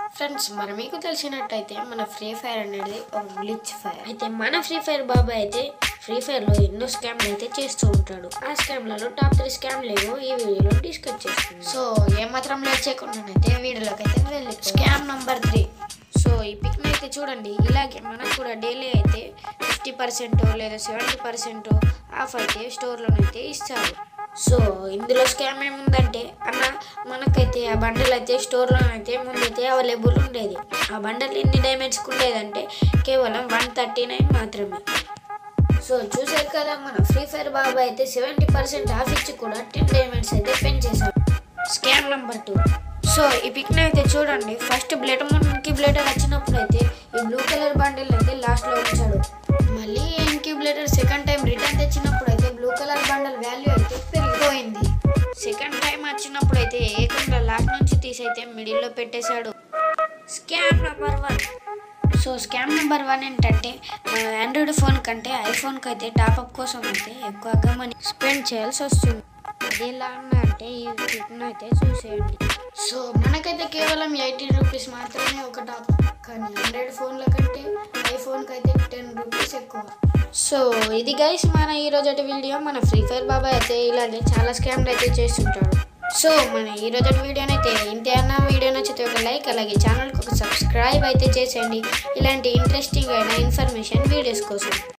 friends మరి మీకు తెలిసినట్టయితే మన ఫ్రీ ఫైర్ అనేది ఒక గ్లిచ్ ఫైర్ అయితే మన ఫ్రీ ఫైర్ బాబాయ్ అయితే ఫ్రీ ఫైర్ లో ఎన్నో స్కామ్లు అయితే చేస్తూ ఉంటాడు ఆ స్కామ్లలో టాప్ త్రీ స్కామ్లు ఏవో ఈ వీడియోలో డిస్కస్ చేస్తున్నాం సో ఏమాత్రం లేట్ చేయకుండానైతే వీడియోలోకి అయితే వెళ్ళి స్కామ్ నంబర్ త్రీ సో ఈ పిక్ అయితే చూడండి ఇలాగే మనకు కూడా డైలీ అయితే ఫిఫ్టీ పర్సెంట్ లేదా సెవెంటీ పర్సెంట్ ఆఫ్ అయితే స్టోర్లోనైతే ఇస్తారు సో ఇందులో స్కామ్ ఏముందంటే అన్న మనకైతే ఆ బండల్ అయితే స్టోర్లో అయితే ముందైతే అవైలబుల్ ఉండేది ఆ బండల్ ఎన్ని డైమండ్స్కి ఉండేదంటే కేవలం వన్ థర్టీ నైన్ మాత్రమే సో చూసారు కదా మన ఫ్రీ ఫైర్ బాబా అయితే సెవెంటీ పర్సెంట్ ఆఫ్ ఇచ్చి కూడా టెన్ డైమండ్స్ అయితే పెంచేశారు స్కామ్ నెంబర్ టూ సో ఈ పిక్ని అయితే చూడండి ఫస్ట్ బ్లేటర్ మనకి బ్లేటర్ వచ్చినప్పుడు అయితే ఈ బ్లూ కలర్ బండిల్ అయితే లాస్ట్లో ఉంచాడు మళ్ళీ ఇంక్యుబులేటర్ సెకండ్ టైం రిటర్న్ తెచ్చినప్పుడు అయితే బ్లూ కలర్ బండల్ వాల్యూ అయితే పెరిగిపోయింది సెకండ్ టైం వచ్చినప్పుడు అయితే ఏకంగా లాస్ట్ నుంచి తీసి అయితే మిడిల్లో పెట్టేశాడు scam number one so scam number one ఏంటంటే మన ఆండ్రాయిడ్ ఫోన్ కంటే ఐఫోన్కి అయితే టాప్అప్ కోసం అయితే ఎక్కువగా మనీ స్పెండ్ చేయాల్సి వస్తుంది అది ఎలా అన్నా అంటే ఈ వీటిని అయితే చూసేయండి సో మనకైతే కేవలం ఎయిటీ రూపీస్ మాత్రమే ఒక టాప్ కానీ హండ్రెడ్ ఫోన్ల కంటే ఐఫోన్కి అయితే టెన్ రూపీస్ ఎక్కువ సో ఇది గైస్ మన ఈ రోజటి వీడియో మన ఫ్రీ ఫైర్ బాబాయ్ అయితే ఇలాగే చాలా స్కామ్లు అయితే చేస్తుంటాడు సో మన ఈ రోజు వీడియోనైతే ఇంతే అన్న వీడియో నచ్చితే ఒక లైక్ అలాగే ఛానల్కి ఒక సబ్స్క్రైబ్ అయితే చేసేయండి ఇలాంటి ఇంట్రెస్టింగ్ అయిన ఇన్ఫర్మేషన్ వీడియోస్ కోసం